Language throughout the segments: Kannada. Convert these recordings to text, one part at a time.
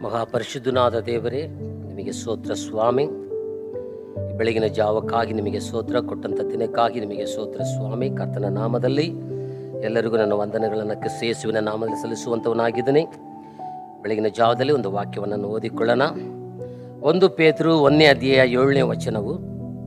ಮಹಾಪರಿಶುದ್ಧನಾದ ದೇವರೇ ನಿಮಗೆ ಸ್ತೋತ್ರ ಸ್ವಾಮಿ ಈ ಬೆಳಗಿನ ಜಾವಕ್ಕಾಗಿ ನಿಮಗೆ ಸ್ತೋತ್ರ ಕೊಟ್ಟಂಥ ದಿನಕ್ಕಾಗಿ ನಿಮಗೆ ಸ್ತೋತ್ರ ಸ್ವಾಮಿ ಕರ್ತನ ನಾಮದಲ್ಲಿ ಎಲ್ಲರಿಗೂ ನನ್ನ ವಂದನೆಗಳನ್ನು ಕ್ರಿಸ್ತ ಯೇಸುವಿನ ನಾಮದಲ್ಲಿ ಸಲ್ಲಿಸುವಂಥವನಾಗಿದ್ದೀನಿ ಬೆಳಗಿನ ಜಾವದಲ್ಲಿ ಒಂದು ವಾಕ್ಯವನ್ನು ಓದಿಕೊಳ್ಳೋಣ ಒಂದು ಪೇತರು ಒಂದನೇ ಅಧ್ಯಾಯ ಏಳನೇ ವಚನವು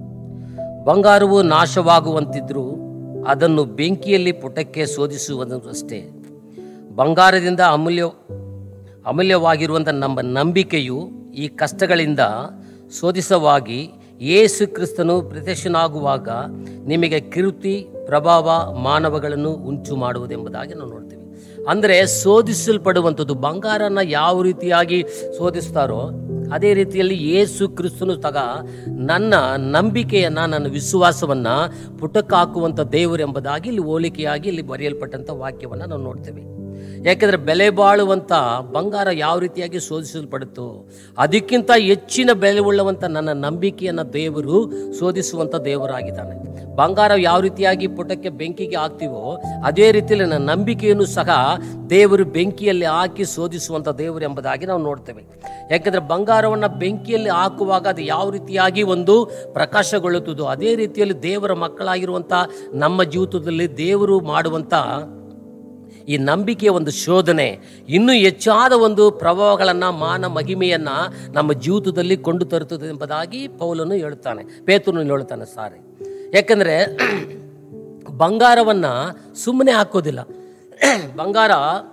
ಬಂಗಾರವು ನಾಶವಾಗುವಂತಿದ್ರೂ ಅದನ್ನು ಬೆಂಕಿಯಲ್ಲಿ ಪುಟಕ್ಕೆ ಶೋಧಿಸುವುದು ಅಷ್ಟೇ ಬಂಗಾರದಿಂದ ಅಮೂಲ್ಯ ಅಮೂಲ್ಯವಾಗಿರುವಂಥ ನಮ್ಮ ನಂಬಿಕೆಯು ಈ ಕಷ್ಟಗಳಿಂದ ಶೋಧಿಸವಾಗಿ ಯೇಸು ಕ್ರಿಸ್ತನು ಪ್ರತ್ಯಕ್ಷನಾಗುವಾಗ ನಿಮಗೆ ಕೀರ್ತಿ ಪ್ರಭಾವ ಮಾನವಗಳನ್ನು ಉಂಟು ಮಾಡುವುದೆಂಬುದಾಗಿ ನಾವು ನೋಡ್ತೀವಿ ಅಂದರೆ ಶೋಧಿಸಲ್ಪಡುವಂಥದ್ದು ಬಂಗಾರನ ಯಾವ ರೀತಿಯಾಗಿ ಶೋಧಿಸ್ತಾರೋ ಅದೇ ರೀತಿಯಲ್ಲಿ ಯೇಸು ಕ್ರಿಸ್ತನು ತಗ ನನ್ನ ನಂಬಿಕೆಯನ್ನ ನನ್ನ ವಿಶ್ವಾಸವನ್ನ ಪುಟಕ್ಕೆ ಹಾಕುವಂಥ ದೇವರು ಎಂಬುದಾಗಿ ಇಲ್ಲಿ ಹೋಲಿಕೆಯಾಗಿ ಇಲ್ಲಿ ಬರೆಯಲ್ಪಟ್ಟಂಥ ವಾಕ್ಯವನ್ನು ನಾವು ನೋಡ್ತೇವೆ ಯಾಕೆಂದರೆ ಬೆಲೆ ಬಾಳುವಂಥ ಬಂಗಾರ ಯಾವ ರೀತಿಯಾಗಿ ಶೋಧಿಸಲ್ಪಡುತ್ತೋ ಅದಕ್ಕಿಂತ ಹೆಚ್ಚಿನ ಬೆಲೆ ಉಳ್ಳವಂಥ ನನ್ನ ನಂಬಿಕೆಯನ್ನು ದೇವರು ಶೋಧಿಸುವಂಥ ದೇವರಾಗಿದ್ದಾನೆ ಬಂಗಾರ ಯಾವ ರೀತಿಯಾಗಿ ಪುಟಕ್ಕೆ ಬೆಂಕಿಗೆ ಹಾಕ್ತೀವೋ ಅದೇ ರೀತಿಯಲ್ಲಿ ನನ್ನ ನಂಬಿಕೆಯನ್ನು ಸಹ ದೇವರು ಬೆಂಕಿಯಲ್ಲಿ ಹಾಕಿ ಶೋಧಿಸುವಂಥ ದೇವರು ಎಂಬುದಾಗಿ ನಾವು ನೋಡ್ತೇವೆ ಯಾಕೆಂದರೆ ಬಂಗಾರವನ್ನು ಬೆಂಕಿಯಲ್ಲಿ ಹಾಕುವಾಗ ಅದು ಯಾವ ರೀತಿಯಾಗಿ ಒಂದು ಪ್ರಕಾಶಗೊಳ್ಳುತ್ತದೋ ಅದೇ ರೀತಿಯಲ್ಲಿ ದೇವರ ಮಕ್ಕಳಾಗಿರುವಂಥ ನಮ್ಮ ಜೀವಿತದಲ್ಲಿ ದೇವರು ಮಾಡುವಂಥ ಈ ನಂಬಿಕೆಯ ಒಂದು ಶೋಧನೆ ಇನ್ನೂ ಹೆಚ್ಚಾದ ಒಂದು ಪ್ರಭಾವಗಳನ್ನು ಮಾನ ಮಹಿಮೆಯನ್ನು ನಮ್ಮ ಜೀವಿತದಲ್ಲಿ ಕೊಂಡು ತರುತ್ತದೆ ಎಂಬುದಾಗಿ ಪೌಲನು ಹೇಳುತ್ತಾನೆ ಪೇತನು ಹೇಳುತ್ತಾನೆ ಸಾರಿ ಯಾಕಂದರೆ ಬಂಗಾರವನ್ನು ಸುಮ್ಮನೆ ಹಾಕೋದಿಲ್ಲ ಬಂಗಾರ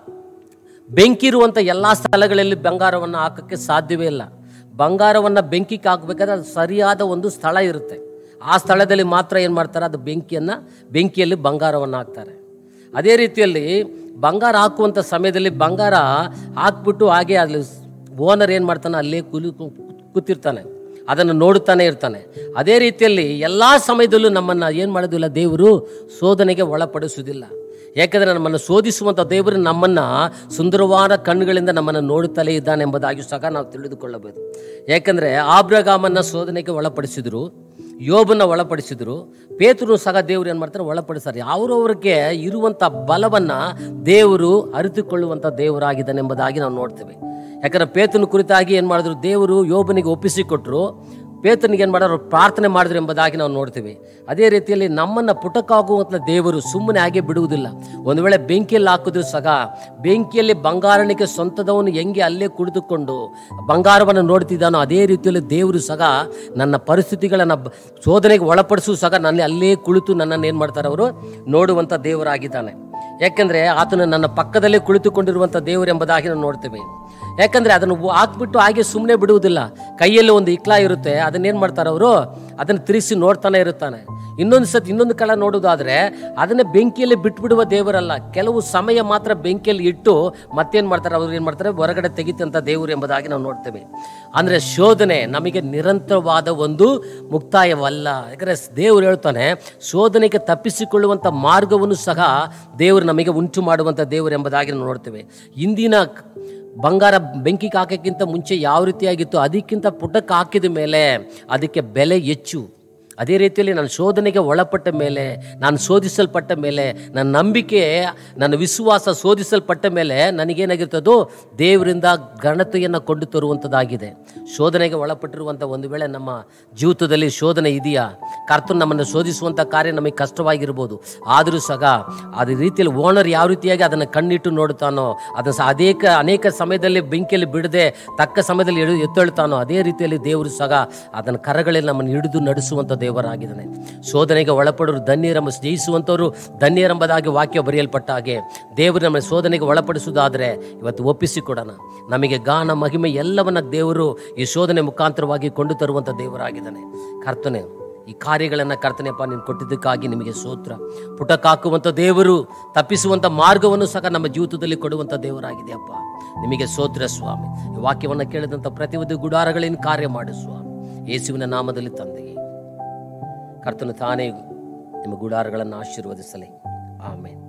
ಬೆಂಕಿ ಇರುವಂಥ ಎಲ್ಲ ಸ್ಥಳಗಳಲ್ಲಿ ಬಂಗಾರವನ್ನು ಹಾಕೋಕ್ಕೆ ಸಾಧ್ಯವೇ ಇಲ್ಲ ಬಂಗಾರವನ್ನು ಬೆಂಕಿಗೆ ಹಾಕಬೇಕಾದ್ರೆ ಅದು ಸರಿಯಾದ ಒಂದು ಸ್ಥಳ ಇರುತ್ತೆ ಆ ಸ್ಥಳದಲ್ಲಿ ಮಾತ್ರ ಏನು ಮಾಡ್ತಾರೆ ಅದು ಬೆಂಕಿಯನ್ನು ಬೆಂಕಿಯಲ್ಲಿ ಬಂಗಾರವನ್ನು ಹಾಕ್ತಾರೆ ಅದೇ ರೀತಿಯಲ್ಲಿ ಬಂಗಾರ ಹಾಕುವಂಥ ಸಮಯದಲ್ಲಿ ಬಂಗಾರ ಹಾಕ್ಬಿಟ್ಟು ಹಾಗೆ ಅಲ್ಲಿ ಓನರ್ ಏನು ಮಾಡ್ತಾನೆ ಅಲ್ಲೇ ಕುಲಿ ಕೂತಿರ್ತಾನೆ ಅದನ್ನು ನೋಡುತ್ತಾನೆ ಇರ್ತಾನೆ ಅದೇ ರೀತಿಯಲ್ಲಿ ಎಲ್ಲ ಸಮಯದಲ್ಲೂ ನಮ್ಮನ್ನು ಏನು ಮಾಡೋದಿಲ್ಲ ದೇವರು ಶೋಧನೆಗೆ ಒಳಪಡಿಸುವುದಿಲ್ಲ ಯಾಕೆಂದರೆ ನಮ್ಮನ್ನು ಶೋಧಿಸುವಂಥ ದೇವರು ನಮ್ಮನ್ನು ಸುಂದರವಾದ ಕಣ್ಣುಗಳಿಂದ ನಮ್ಮನ್ನು ನೋಡುತ್ತಲೇ ಇದ್ದಾನೆ ಎಂಬುದಾಗಿ ಸಹ ನಾವು ತಿಳಿದುಕೊಳ್ಳಬಹುದು ಯಾಕೆಂದರೆ ಆಬ್ರಗಾಮನ್ನು ಶೋಧನೆಗೆ ಒಳಪಡಿಸಿದರು ಯೋಬನ್ನ ಒಳಪಡಿಸಿದ್ರು ಪೇತರು ಸಹ ದೇವರು ಏನು ಮಾಡ್ತಾರೆ ಒಳಪಡಿಸ್ತಾರೆ ಅವರವರಿಗೆ ಇರುವಂಥ ಬಲವನ್ನು ದೇವರು ಅರಿತುಕೊಳ್ಳುವಂಥ ದೇವರಾಗಿದ್ದಾನೆ ಎಂಬುದಾಗಿ ನಾವು ನೋಡ್ತೇವೆ ಯಾಕಂದರೆ ಪೇತನ ಕುರಿತಾಗಿ ಏನು ಮಾಡಿದ್ರು ದೇವರು ಯೋಬನಿಗೆ ಒಪ್ಪಿಸಿಕೊಟ್ರು ಪೇತನಿಗೆ ಏನು ಮಾಡೋರು ಪ್ರಾರ್ಥನೆ ಮಾಡಿದ್ರು ಎಂಬುದಾಗಿ ನಾವು ನೋಡ್ತೀವಿ ಅದೇ ರೀತಿಯಲ್ಲಿ ನಮ್ಮನ್ನು ಪುಟಕ್ಕಾಗುವಂಥ ದೇವರು ಸುಮ್ಮನೆ ಹಾಗೆ ಬಿಡುವುದಿಲ್ಲ ಒಂದು ವೇಳೆ ಬೆಂಕಿಯಲ್ಲಿ ಹಾಕಿದ್ರು ಸಹ ಬೆಂಕಿಯಲ್ಲಿ ಬಂಗಾರನಿಗೆ ಸ್ವಂತದವನು ಹೆಂಗೆ ಅಲ್ಲೇ ಕುಳಿತುಕೊಂಡು ಬಂಗಾರವನ್ನು ನೋಡ್ತಿದ್ದಾನೋ ಅದೇ ರೀತಿಯಲ್ಲಿ ದೇವರು ಸಹ ನನ್ನ ಪರಿಸ್ಥಿತಿಗಳನ್ನು ಬ- ಶೋಧನೆಗೆ ಒಳಪಡಿಸು ಸಹ ನನ್ನ ಅಲ್ಲೇ ಕುಳಿತು ನನ್ನನ್ನು ಏನು ಮಾಡ್ತಾರೆ ಅವರು ನೋಡುವಂಥ ದೇವರಾಗಿದ್ದಾನೆ ಯಾಕೆಂದರೆ ಆತನು ನನ್ನ ಪಕ್ಕದಲ್ಲೇ ಕುಳಿತುಕೊಂಡಿರುವಂಥ ದೇವರು ಎಂಬುದಾಗಿ ನಾವು ನೋಡ್ತೇವೆ ಯಾಕಂದರೆ ಅದನ್ನು ಹಾಕ್ಬಿಟ್ಟು ಹಾಗೆ ಸುಮ್ಮನೆ ಬಿಡುವುದಿಲ್ಲ ಕೈಯಲ್ಲಿ ಒಂದು ಇಕ್ಲಾ ಇರುತ್ತೆ ಅದನ್ನೇನು ಮಾಡ್ತಾರೆ ಅವರು ಅದನ್ನು ತಿರುಗಿಸಿ ನೋಡ್ತಾನೆ ಇರುತ್ತಾನೆ ಇನ್ನೊಂದು ಸತಿ ಇನ್ನೊಂದು ಕಳ ನೋಡೋದಾದರೆ ಅದನ್ನೇ ಬೆಂಕಿಯಲ್ಲಿ ಬಿಟ್ಬಿಡುವ ದೇವರಲ್ಲ ಕೆಲವು ಸಮಯ ಮಾತ್ರ ಬೆಂಕಿಯಲ್ಲಿ ಇಟ್ಟು ಮತ್ತೇನು ಮಾಡ್ತಾರೆ ಅವ್ರು ಏನು ಮಾಡ್ತಾರೆ ಹೊರಗಡೆ ತೆಗಿತಂಥ ದೇವರು ಎಂಬುದಾಗಿ ನಾವು ನೋಡ್ತೇವೆ ಅಂದರೆ ಶೋಧನೆ ನಮಗೆ ನಿರಂತರವಾದ ಒಂದು ಮುಕ್ತಾಯವಲ್ಲ ಯಾಕಂದರೆ ದೇವರು ಹೇಳ್ತಾನೆ ಶೋಧನೆಗೆ ತಪ್ಪಿಸಿಕೊಳ್ಳುವಂಥ ಮಾರ್ಗವನ್ನು ಸಹ ದೇವರು ನಮಗೆ ಉಂಟು ಮಾಡುವಂಥ ದೇವರು ಎಂಬುದಾಗಿ ನಾವು ನೋಡ್ತೇವೆ ಇಂದಿನ ಬಂಗಾರ ಬೆಂಕಿಗೆ ಹಾಕೋಕ್ಕಿಂತ ಮುಂಚೆ ಯಾವ ರೀತಿಯಾಗಿತ್ತು ಅದಕ್ಕಿಂತ ಪುಟಕ್ಕೆ ಹಾಕಿದ ಮೇಲೆ ಅದಕ್ಕೆ ಬೆಲೆ ಹೆಚ್ಚು ಅದೇ ರೀತಿಯಲ್ಲಿ ನಾನು ಶೋಧನೆಗೆ ಒಳಪಟ್ಟ ಮೇಲೆ ನಾನು ಶೋಧಿಸಲ್ಪಟ್ಟ ಮೇಲೆ ನನ್ನ ನಂಬಿಕೆ ನನ್ನ ವಿಶ್ವಾಸ ಶೋಧಿಸಲ್ಪಟ್ಟ ಮೇಲೆ ನನಗೇನಾಗಿರ್ತದೋ ದೇವರಿಂದ ಘನತೆಯನ್ನು ಕೊಂಡು ತರುವಂಥದ್ದಾಗಿದೆ ಶೋಧನೆಗೆ ಒಳಪಟ್ಟಿರುವಂಥ ಒಂದು ವೇಳೆ ನಮ್ಮ ಜೀವಿತದಲ್ಲಿ ಶೋಧನೆ ಇದೆಯಾ ಕರ್ತನು ನಮ್ಮನ್ನು ಶೋಧಿಸುವಂಥ ಕಾರ್ಯ ನಮಗೆ ಕಷ್ಟವಾಗಿರ್ಬೋದು ಆದರೂ ಸಹ ಅದೇ ರೀತಿಯಲ್ಲಿ ಓನರ್ ಯಾವ ರೀತಿಯಾಗಿ ಅದನ್ನು ಕಣ್ಣಿಟ್ಟು ನೋಡುತ್ತಾನೋ ಅದನ್ನು ಸಹ ಅನೇಕ ಅನೇಕ ಸಮಯದಲ್ಲಿ ಬೆಂಕಿಯಲ್ಲಿ ಬಿಡದೆ ತಕ್ಕ ಸಮಯದಲ್ಲಿ ಎಳು ಎತ್ತೇಳ್ತಾನೋ ಅದೇ ರೀತಿಯಲ್ಲಿ ದೇವರು ಸಹ ಅದನ್ನು ಕರಗಳಲ್ಲಿ ನಮ್ಮನ್ನು ಹಿಡಿದು ನಡೆಸುವಂಥ ದೇವರಾಗಿದ್ದಾನೆ ಶೋಧನೆಗೆ ಒಳಪಡೋರು ಧನ್ಯರೆಂಬ ಜಯಿಸುವಂಥವ್ರು ಧನ್ಯರೆಂಬುದಾಗಿ ವಾಕ್ಯ ಬರೆಯಲ್ಪಟ್ಟ ಹಾಗೆ ದೇವರು ನಮ್ಮನ್ನು ಶೋಧನೆಗೆ ಒಳಪಡಿಸುವುದಾದರೆ ಇವತ್ತು ಒಪ್ಪಿಸಿಕೊಡೋಣ ನಮಗೆ ಗಾನ ಮಹಿಮೆ ಎಲ್ಲವನ್ನ ದೇವರು ಈ ಶೋಧನೆ ಮುಖಾಂತರವಾಗಿ ಕೊಂಡು ತರುವಂಥ ದೇವರಾಗಿದ್ದಾನೆ ಕರ್ತನೆ ಈ ಕಾರ್ಯಗಳನ್ನು ಕರ್ತನೆಪ್ಪ ನೀನು ಕೊಟ್ಟಿದ್ದಕ್ಕಾಗಿ ನಿಮಗೆ ಸ್ತೋತ್ರ ಪುಟಕ್ಕಾಕುವಂಥ ದೇವರು ತಪ್ಪಿಸುವಂಥ ಮಾರ್ಗವನ್ನು ಸಹ ನಮ್ಮ ಜೀವಿತದಲ್ಲಿ ಕೊಡುವಂಥ ದೇವರಾಗಿದೆಯಪ್ಪ ನಿಮಗೆ ಸ್ತೋತ್ರ ಸ್ವಾಮಿ ಈ ವಾಕ್ಯವನ್ನು ಕೇಳಿದಂಥ ಪ್ರತಿಯೊಂದು ಗುಡಾರಗಳಿಂದ ಕಾರ್ಯ ಮಾಡು ಸ್ವಾಮಿ ಯೇಸುವಿನ ನಾಮದಲ್ಲಿ ತಂದೆಯೇ ಕರ್ತನು ತಾನೇ ನಿಮ್ಮ ಗುಡಾರಗಳನ್ನು ಆಶೀರ್ವದಿಸಲಿ ಆಮೇಲೆ